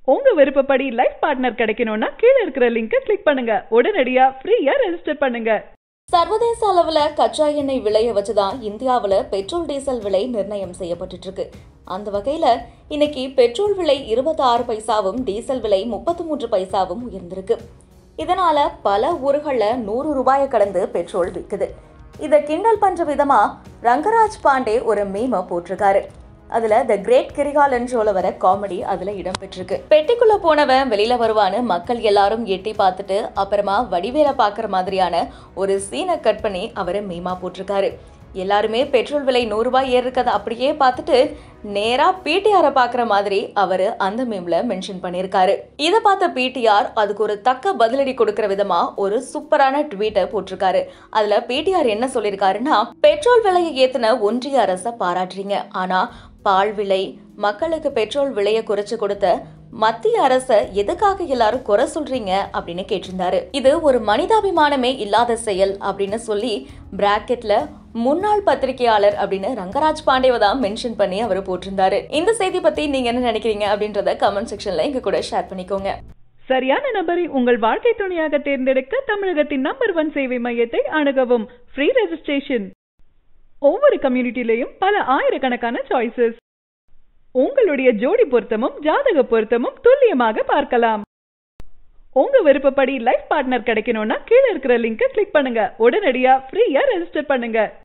உங்க விருப்பப்படி life partner கிடைக்கணும்னா கீழே இருக்கிற லிங்கை கிளிக் பண்ணுங்க உடனடியா ஃப்ரீயா ரெஜிஸ்டர் பண்ணுங்க சர்வதேச அளவுல கச்சா எண்ணெய் விலைய வச்சுதான் இந்தியாவுல பெட்ரோல் டீசல் விலை நிர்ணயம் செய்யப்பட்டுட்டு இருக்கு அந்த வகையில இன்னைக்கு பெட்ரோல் விலை இருபத்தி ஆறு பைசாவும் டீசல் விலை முப்பத்தி மூன்று பைசாவும் உயர்ந்திருக்கு இதனால பல ஊர்கள்ல நூறு ரூபாயை கடந்து பெட்ரோல் விற்குது இதை கிண்டல் பண்ற விதமா ரங்கராஜ் பாண்டே ஒரு மீம போட்டிருக்காரு அதுல த கிரேட் கிரிகாலன் ஷோல வர காமெடி அதுல இடம்பெற்றிருக்கு பெட்டிக்குள்ள போனவன் வெளியில வருவான்னு மக்கள் எல்லாரும் எட்டி பார்த்துட்டு அப்புறமா வடிவேல பாக்குற மாதிரியான ஒரு சீனை கட் பண்ணி அவரை மீமா போட்டிருக்காரு எல்லாருமே பெட்ரோல் விலை நூறு ரூபாய் ஏறி இருக்கதை அப்படியே பார்த்துட்டு நேரா பிடிஆரை பார்க்குற மாதிரி அவர் அந்த மீம்ல மென்ஷன் பண்ணியிருக்காரு இதை பார்த்த பிடிஆர் அதுக்கு ஒரு தக்க பதிலடி கொடுக்கிற விதமா ஒரு சூப்பரான ட்வீட்டை போட்டிருக்காரு அதுல பிடிஆர் என்ன சொல்லியிருக்காருன்னா பெட்ரோல் விலையை ஏத்துன ஒன்றிய அரசை பாராட்டுறீங்க ஆனா பால் விலை மக்களுக்கு பெட்ரோல் விலையை குறைச்சு கொடுத்த மத்திய அரச எதுக்காக எல்லாரும் குறை சொல்றீங்க அப்படின்னு கேட்டிருந்தாரு இது ஒரு மனிதாபிமானமே இல்லாத செயல் அப்படின்னு சொல்லி பிராக்கெட்ல முன்னாள் பத்திரிகையாளர் அப்படின்னு ரங்கராஜ் பாண்டேவை தான் மென்ஷன் பண்ணி அவர் போட்டிருந்தாரு இந்த செய்தி பத்தி நீங்க என்ன நினைக்கிறீங்க அப்படின்றத கமெண்ட் செக்ஷன்ல எங்க கூட ஷேர் பண்ணிக்கோங்க சரியான நபரை உங்கள் வாழ்க்கை துணையாக தேர்ந்தெடுக்க தமிழகத்தின் நம்பர் ஒன் சேவை மையத்தை அணுகவும் ஃப்ரீ ரெஜிஸ்ட்ரேஷன் ஒவ்வொரு கம்யூனிட்டிலையும் பல ஆயிரக்கணக்கான சாய்ஸஸ் உங்களுடைய ஜோடி பொருத்தமும் ஜாதக பொருத்தமும் துல்லியமாக பார்க்கலாம் உங்க விருப்பப்படி லைஃப் பார்ட்னர் கிடைக்கணும்னா கீழே இருக்கிற லிங்கை கிளிக் பண்ணுங்க உடனடியா ஃப்ரீயா ரெஜிஸ்டர் பண்ணுங்க